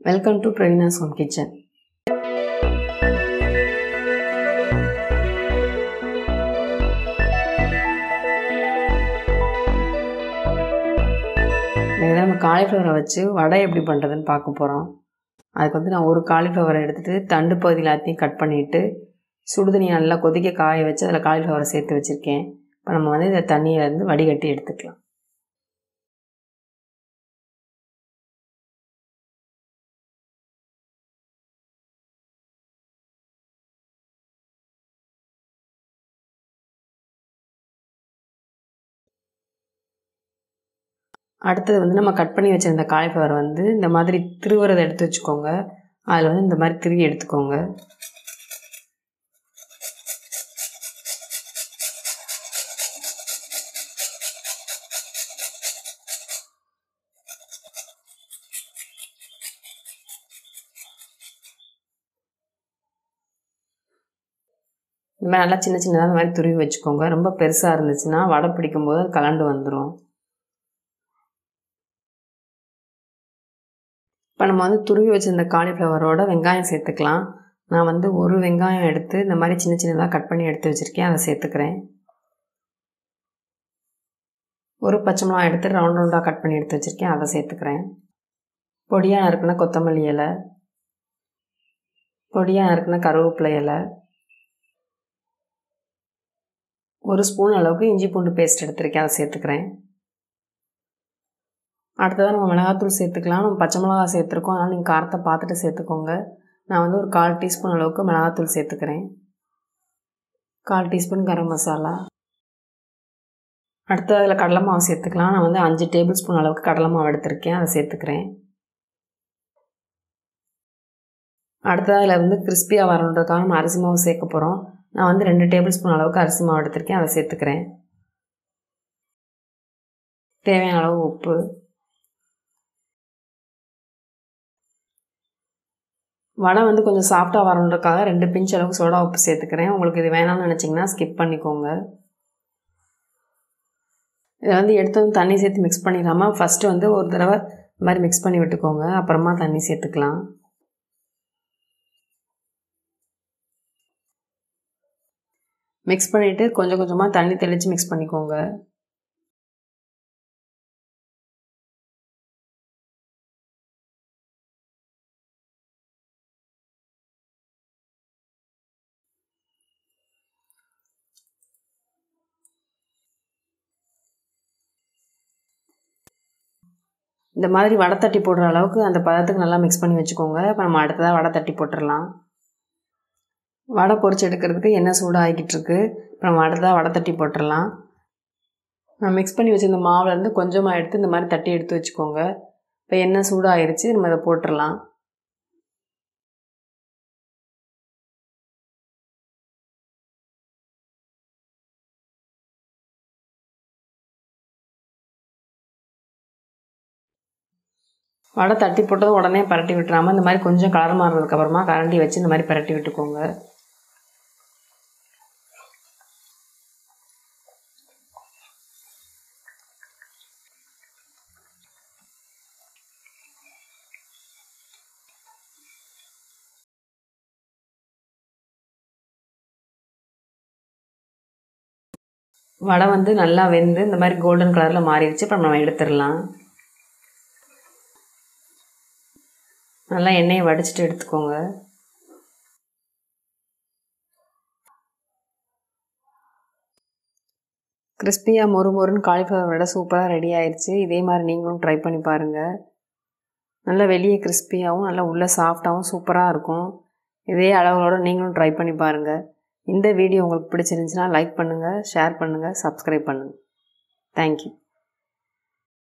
welcome to Praveena's home kitchen இதில் நம்ம காலிஃப்ளவரை வச்சு வடை எப்படி பண்ணுறதுன்னு பார்க்க போகிறோம் அதுக்கு வந்து நான் ஒரு காலிஃப்ளவரை எடுத்துகிட்டு தண்டு பகுதி எல்லாத்தையும் கட் பண்ணிவிட்டு சுடுதண்ணி நல்லா கொதிக்க காய வச்சு அதில் காலிஃப்ளவரை சேர்த்து வச்சுருக்கேன் இப்போ நம்ம வந்து இந்த தண்ணியை வந்து வடிகட்டி எடுத்துக்கலாம் அடுத்தது வந்து நம்ம கட் பண்ணி வச்சுருந்த காலிஃப்ளவர் வந்து இந்த மாதிரி திருவுறதை எடுத்து வச்சுக்கோங்க அதில் வந்து இந்த மாதிரி திருவி எடுத்துக்கோங்க இந்த மாதிரி நல்லா சின்ன சின்னதாக இந்த மாதிரி துருவி வச்சுக்கோங்க ரொம்ப பெருசாக இருந்துச்சுன்னா வடை பிடிக்கும்போது அது கலண்டு வந்துடும் இப்போ நம்ம வந்து துருவி வச்சுருந்த காலிஃப்ளவரோட வெங்காயம் சேர்த்துக்கலாம் நான் வந்து ஒரு வெங்காயம் எடுத்து இந்த மாதிரி சின்ன சின்னதாக கட் பண்ணி எடுத்து வச்சுருக்கேன் அதை சேர்த்துக்கிறேன் ஒரு பச்சை மிளகா எடுத்து ரவுண்ட் ரவுண்டாக கட் பண்ணி எடுத்து வச்சுருக்கேன் அதை சேர்த்துக்கிறேன் பொடியாக நறுக்குனா கொத்தமல்லி இலை பொடியாக நறுக்குனா கருவேப்பிலை இலை ஒரு ஸ்பூன் அளவுக்கு இஞ்சி பூண்டு பேஸ்ட் எடுத்துருக்கேன் அதை சேர்த்துக்கிறேன் அடுத்ததாக நம்ம மிளகாத்தூள் சேர்த்துக்கலாம் நம்ம பச்சை மிளகா சேர்த்துருக்கோம் அதனால் நீங்கள் காரத்தை பார்த்துட்டு சேர்த்துக்கோங்க நான் வந்து ஒரு கால் டீஸ்பூன் அளவுக்கு மிளகாத்தூள் சேர்த்துக்கிறேன் கால் டீஸ்பூன் கரம் மசாலா அடுத்து அதில் கடலை மாவு சேர்த்துக்கலாம் நான் வந்து அஞ்சு டேபிள் ஸ்பூன் அளவுக்கு கடலை மாவு எடுத்திருக்கேன் அதை சேர்த்துக்கிறேன் அடுத்ததாக அதில் வந்து கிறிஸ்பியாக வரணுன்றதுக்காக நம்ம அரிசி மாவு சேர்க்க போகிறோம் நான் வந்து ரெண்டு டேபிள் ஸ்பூன் அளவுக்கு அரிசி மாவு எடுத்திருக்கேன் அதை சேர்த்துக்கிறேன் தேவையான அளவு உப்பு வடை வந்து கொஞ்சம் சாஃப்டாக வரணுன்றக்காக ரெண்டு பிஞ்ச் அளவுக்கு சோடா உப்பு சேர்த்துக்கிறேன் உங்களுக்கு இது வேணாம்னு நினச்சிங்கன்னா ஸ்கிப் பண்ணிக்கோங்க இதை வந்து எடுத்து வந்து தண்ணி சேர்த்து மிக்ஸ் பண்ணிடாமல் ஃபஸ்ட்டு வந்து ஒரு தடவை இந்த மாதிரி மிக்ஸ் பண்ணி விட்டுக்கோங்க அப்புறமா தண்ணி சேர்த்துக்கலாம் மிக்ஸ் பண்ணிவிட்டு கொஞ்சம் கொஞ்சமாக தண்ணி தெளித்து மிக்ஸ் பண்ணிக்கோங்க இந்த மாதிரி வடை தட்டி போடுற அளவுக்கு அந்த பதத்துக்கு நல்லா மிக்ஸ் பண்ணி வச்சுக்கோங்க இப்போ நம்ம அடுத்ததாக வடை தட்டி போட்டுடலாம் வடை பொரிச்சு எடுக்கிறதுக்கு எண்ணெய் சூடாகிக்கிட்டு இருக்கு இப்போ நம்ம அடுத்ததாக வடை தட்டி போட்டுடலாம் நான் மிக்ஸ் பண்ணி வச்சுருந்த மாவுலேருந்து கொஞ்சமாக எடுத்து இந்த மாதிரி தட்டி எடுத்து வச்சுக்கோங்க இப்போ எண்ணெய் சூடாகிருச்சு நம்ம இதை போட்டுடலாம் வடை தட்டி போட்டது உடனே பரட்டி விட்டுறாமல் இந்த மாதிரி கொஞ்சம் கலர் மாறினதுக்கப்புறமா கரண்டி வச்சு இந்த மாதிரி பரட்டி விட்டுக்கோங்க வடை வந்து நல்லா வெந்து இந்த மாதிரி கோல்டன் கலரில் மாறிடுச்சு இப்போ நம்ம எடுத்துடலாம் நல்லா எண்ணெயை வடிச்சிட்டு எடுத்துக்கோங்க கிறிஸ்பியாக மொறு மொறுன்னு காலிஃப்ளவர் விட சூப்பராக ரெடி ஆயிடுச்சு இதே மாதிரி நீங்களும் ட்ரை பண்ணி பாருங்கள் நல்லா வெளியே கிறிஸ்பியாகவும் நல்லா உள்ளே சாஃப்டாகவும் சூப்பராக இருக்கும் இதே அளவுகளோடு நீங்களும் ட்ரை பண்ணி பாருங்கள் இந்த வீடியோ உங்களுக்கு பிடிச்சிருந்துச்சுன்னா லைக் பண்ணுங்கள் ஷேர் பண்ணுங்கள் சப்ஸ்கிரைப் பண்ணுங்கள் தேங்க்யூ